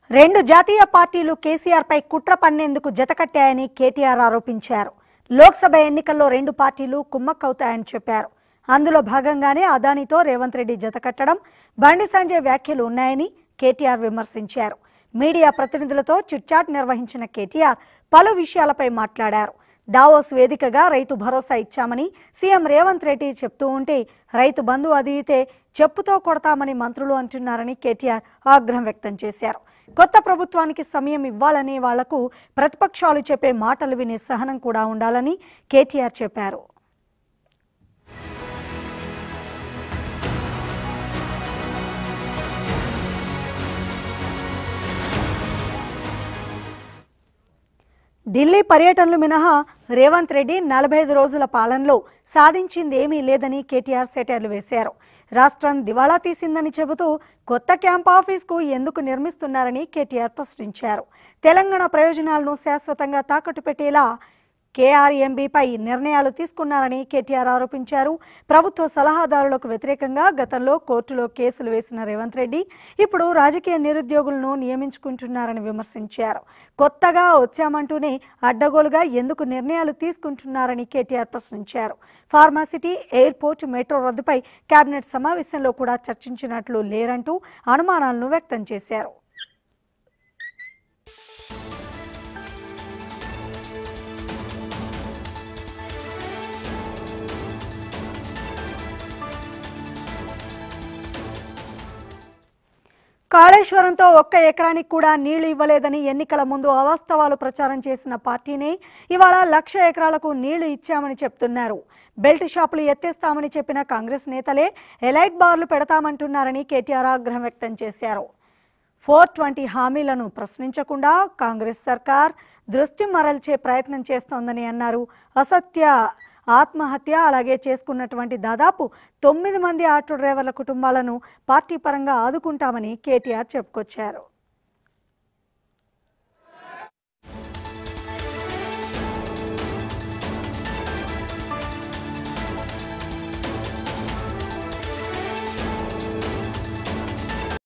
రెండు జాతీయ పార్టీలు కేసీఆర్పై కుట్ర పన్నేందుకు జతకట్టాయని కేటీఆర్ ఆరోపించారు లోక్సభ ఎన్నికల్లో రెండు పార్టీలు కుమ్మక్కవుతాయని చెప్పారు అందులో భాగంగానే అదానితో రేవంత్ రెడ్డి జతకట్టడం బండి సంజయ్ వ్యాఖ్యలు ఉన్నాయని కేటీఆర్ విమర్శించారు మీడియా ప్రతినిధులతో చిట్చాట్ నిర్వహించిన కేటీఆర్ పలు విషయాలపై మాట్లాడారు దావోస్ వేదికగా రైతు భరోసా ఇచ్చామని సీఎం రేవంత్ రెడ్డి చెప్తూ ఉంటే రైతు బంధు అదిగితే చెప్పుతో కొడతామని మంత్రులు అంటున్నారని కేటీఆర్ ఆగ్రహం వ్యక్తం చేశారు కొత్త ప్రభుత్వానికి సమయం ఇవ్వాలనే వాళ్లకు ప్రతిపక్షాలు చెప్పే మాటలు వినే సహనం కూడా ఉండాలని కేటీఆర్ చెప్పారు ఢిల్లీ పర్యటనలు మినహా రేవంత్ రెడ్డి నలభై ఐదు రోజుల పాలనలో సాధించింది ఏమీ లేదని కేటీఆర్ సెటైర్లు వేశారు రాష్ట్రం దివాళా తీసిందని చెబుతూ కొత్త క్యాంప్ ఆఫీస్కు ఎందుకు నిర్మిస్తున్నారని కేటీఆర్ ప్రశ్నించారు తెలంగాణ ప్రయోజనాలను శాశ్వతంగా తాకట్టు పెట్టేలా కేఆర్ఎంబీపై నిర్ణయాలు తీసుకున్నారని కేటీఆర్ ఆరోపించారు ప్రభుత్వ సలహాదారులకు వ్యతిరేకంగా గతంలో కోర్టులో కేసులు వేసిన రేవంత్ రెడ్డి ఇప్పుడు రాజకీయ నిరుద్యోగులను నియమించుకుంటున్నారని విమర్శించారు కొత్తగా వచ్చామంటూనే అడ్డగోలుగా ఎందుకు నిర్ణయాలు తీసుకుంటున్నారని కేటీఆర్ ప్రశ్నించారు ఫార్మాసిటీ ఎయిర్పోర్ట్ మెట్రో రద్దుపై కేబినెట్ సమావేశంలో కూడా చర్చించినట్లు లేరంటూ అనుమానాలను వ్యక్తం చేశారు కాళేశ్వరంతో ఒక్క ఎకరానికి కూడా నీళ్లు ఇవ్వలేదని ఎన్నికల ముందు అవాస్తవాలు ప్రచారం చేసిన పార్టీనే ఇవాళ లక్ష ఎకరాలకు నీళ్లు ఇచ్చామని చెప్తున్నారు బెల్ట్ షాపులు ఎత్తేస్తామని చెప్పిన కాంగ్రెస్ నేతలే ఎలైట్ బార్లు పెడతామంటున్నారని కేటీఆర్ ఆగ్రహం వ్యక్తం చేశారు ఫోర్ ట్వంటీ హామీలను ప్రశ్నించకుండా కాంగ్రెస్ సర్కార్ దృష్టి మరల్చే ప్రయత్నం చేస్తోందని అన్నారు అసత్య ఆత్మహత్య అలాగే చేసుకున్నటువంటి దాదాపు తొమ్మిది మంది ఆటో డ్రైవర్ల కుటుంబాలను పార్టీ పరంగా ఆదుకుంటామని కేటీఆర్ చెప్పుకొచ్చారు